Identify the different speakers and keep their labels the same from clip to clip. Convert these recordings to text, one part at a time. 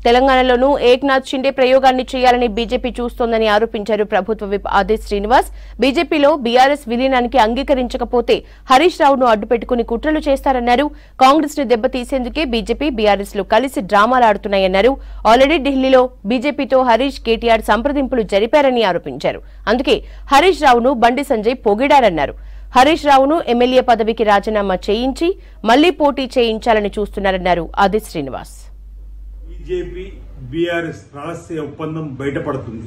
Speaker 1: తెలంగాణలోనూ ఏక్నాథ్ షిండే ప్రయోగాన్ని చేయాలని బీజేపీ చూస్తోందని ఆరోపించారు ప్రభుత్వ విప్ ఆది శ్రీనివాస్ బీజేపీలో బీఆర్ఎస్ విలీనానికి అంగీకరించకపోతే హరీష్ రావును అడ్డుపెట్టుకుని కుట్రలు చేస్తారన్నారు కాంగ్రెస్ ని దెబ్బతీసేందుకే బీజేపీ బీఆర్ఎస్ లు కలిసి డ్రామాలాడుతున్నాయన్నారు ఆల్రెడీ ఢిల్లీలో బీజేపీతో హరీష్ కేటీఆర్ సంప్రదింపులు జరిపారని ఆరోపించారు అందుకే హరీష్ రావును బండి సంజయ్ పొగిడారన్నారు హరీష్ రావును ఎమ్మెల్యే పదవికి రాజీనామా చేయించి మళ్లీ పోటీ చేయించాలని చూస్తున్నారన్నారు ఆది శ్రీనివాస్
Speaker 2: బీజేపీ బీఆర్ఎస్ రహస్య ఒప్పందం బయటపడుతుంది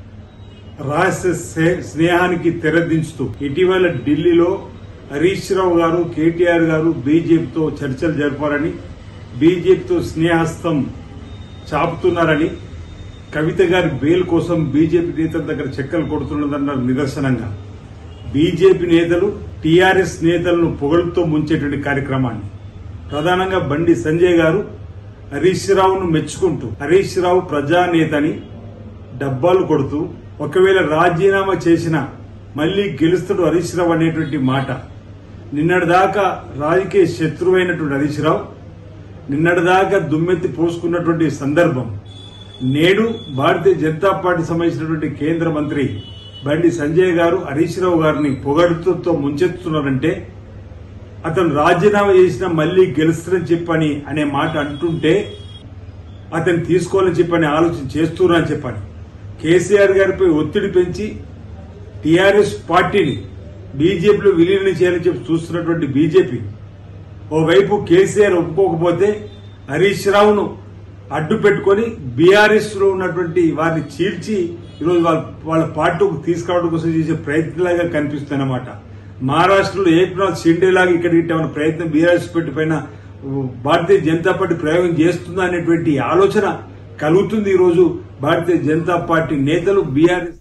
Speaker 2: రహస్య స్నే- స్నేహానికి తెరదించుతూ ఇటీవల ఢిల్లీలో హరీష్ రావు గారు కేటీఆర్ గారు బీజేపీతో చర్చలు జరిపారని బీజేపీతో స్నేహస్తం చాపుతున్నారని కవిత గారి బెయిల్ కోసం బీజేపీ నేతల దగ్గర చెక్కలు కొడుతున్నదన్న నిదర్శనంగా బీజేపీ నేతలు టీఆర్ఎస్ నేతలను పొగడుతో ముంచేటువంటి కార్యక్రమాన్ని ప్రధానంగా బండి సంజయ్ గారు హరీష్ రావును మెచ్చుకుంటూ హరీష్ రావు ప్రజానేతని డబ్బాలు కొడుతూ ఒకవేళ రాజీనామా చేసినా మళ్లీ గెలుస్తాడు హరీష్ రావు అనేటువంటి మాట నిన్నటిదాకా రాజకీయ శత్రువైనటువంటి హరీష్ రావు నిన్నటిదాకా దుమ్మెత్తి పోసుకున్నటువంటి సందర్భం నేడు భారతీయ జనతా పార్టీ సంబంధించినటువంటి కేంద్ర మంత్రి బండి సంజయ్ గారు హరీష్ రావు గారిని పొగడుతో ముంచెత్తున్నారంటే అతను రాజీనామా చేసినా మళ్లీ గెలుస్తాడని చెప్పని అనే మాట అంటుంటే అతను తీసుకోవాలని చెప్పని ఆలోచన చేస్తున్నారని చెప్పని కేసీఆర్ గారిపై ఒత్తిడి పెంచి టీఆర్ఎస్ పార్టీని బీజేపీలో విలీనం చేయాలని చెప్పి చూస్తున్నటువంటి బీజేపీ ఓవైపు కేసీఆర్ ఒప్పుకోకపోతే హరీష్ రావును అడ్డు పెట్టుకొని బీఆర్ఎస్ లో ఉన్నటువంటి వారిని చీల్చి ఈరోజు వాళ్ళ వాళ్ళ పార్టీకి తీసుకురావడం కోసం చేసే ప్రయత్నంలాగా కనిపిస్తుందన్నమాట మహారాష్ట్రలో ఏక్నాథ్ షిండేలాగా ఇక్కడ ఏమైనా ప్రయత్నం బీఆర్ఎస్ పెట్టి పైన భారతీయ జనతా పార్టీ ప్రయోగం చేస్తుందా అనేటువంటి ఆలోచన కలుగుతుంది ఈరోజు భారతీయ జనతా పార్టీ నేతలు బీఆర్ఎస్